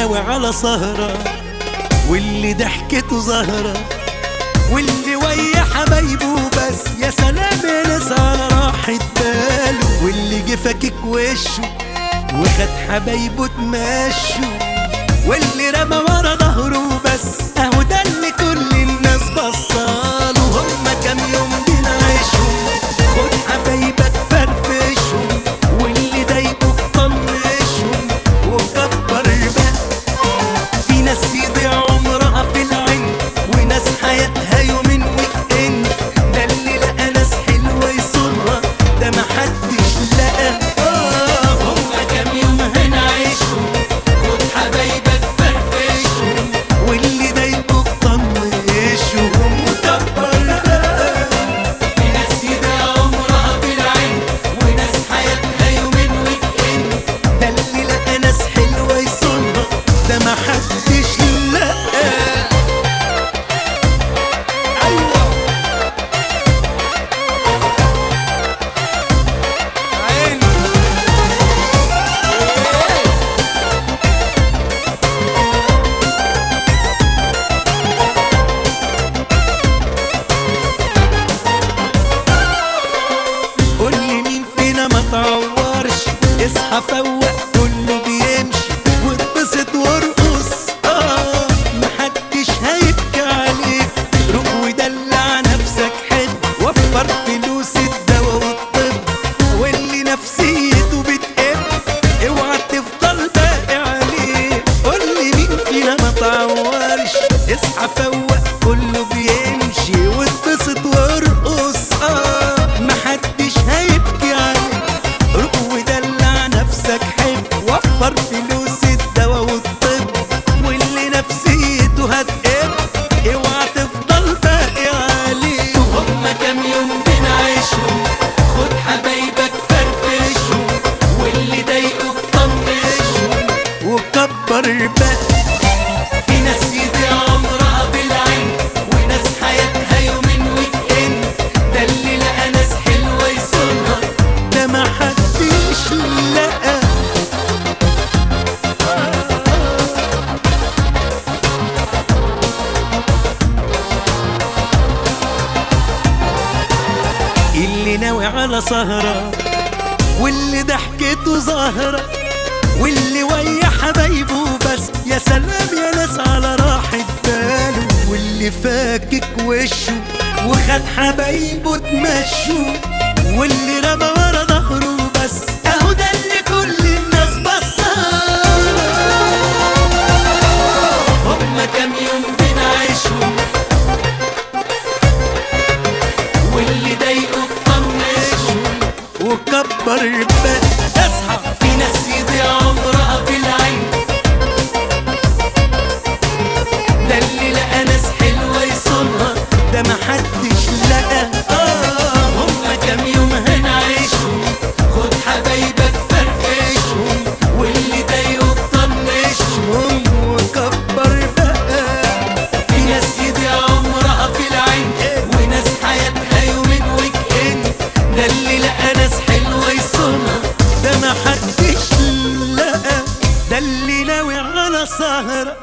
ناوي على سهرة واللي ضحكته زهرة واللي ويا حبايبه بس يا سلام يا ناس على راحة باله واللي جه فاكك وشه وخد حبايبه تمشوا واللي رمى ورا ظهره بس اهو ده اللي كل الناس بصاله هما كام يوم بنعيشهم خد حبايبك فرفشهم واللي ضايقوك طنشهم وكبر بقى في ناس يضيع عمرها في العين وناس حياتها يومين ويك اند ده اللي لقى ناس حلوه يصونها ده محدش لقى آه هما كام يوم هنعيشهم خد حبايبك فرفشهم واللي ضايقوك طنشهم وكبر بقى في ناس يضيع عمرها في العين وناس حياتها يومين ويك اند ده اللي لقى ناس حلوه يصونها ده محدش لقى ايوه عيني قول لي مين فينا ما تعورش اصحى فوق كله بيمشي واتبسط وارقص اه محدش هيبكي عليك روح ودلع نفسك حلو وفر فلوس الدوا والطب واللي نفسيته بتقب اوعى تفضل باقي عليه قول لي مين فينا ما تعورش اصحى فوق كله بيمشي واتبسط وارقص اه محدش هيبكي عليك روح ودلع نفسك حلو وفر فلوس الدوا والطب واللي نفسيته هتقب اوعى تفضل باقي عليه هما كام يوم بنعيشهم خد حبايبك فرفشهم واللي ضايقوك طنشهم وكبر بقى في ناس يضيع عمرها بالعين وناس حياتها يومين ويك اند ده اللي لقى ناس حلوه يصونها ده محدش لقى اللي ناوي على سهرة واللي ضحكته ظاهرة واللي ويا حبايبه بس يا سلام يا ناس على راحة باله واللي فاكك وشه وخد حبايبه تمشوا واللي رمى ورا ظهره بس اهو ده اللي كل الناس بصاله هما كام يوم بنعيشهم واللي ضايقوك طنشهم وكبر بقى اصحى في ناس يضيع عمرها في العين ده اللي لقى ناس حلوه يصونها ده محدش لقى اه هما كام يوم هنعيشهم خد حبايبك فرفشهم واللي ضايقوك طنشهم وكبر بقى في ناس يضيع عمرها في العين وناس حياتها يومين ويك اند ده اللي لقى ناس حلوه يصونها ده محدش لقى ده اللي ناوي على سهره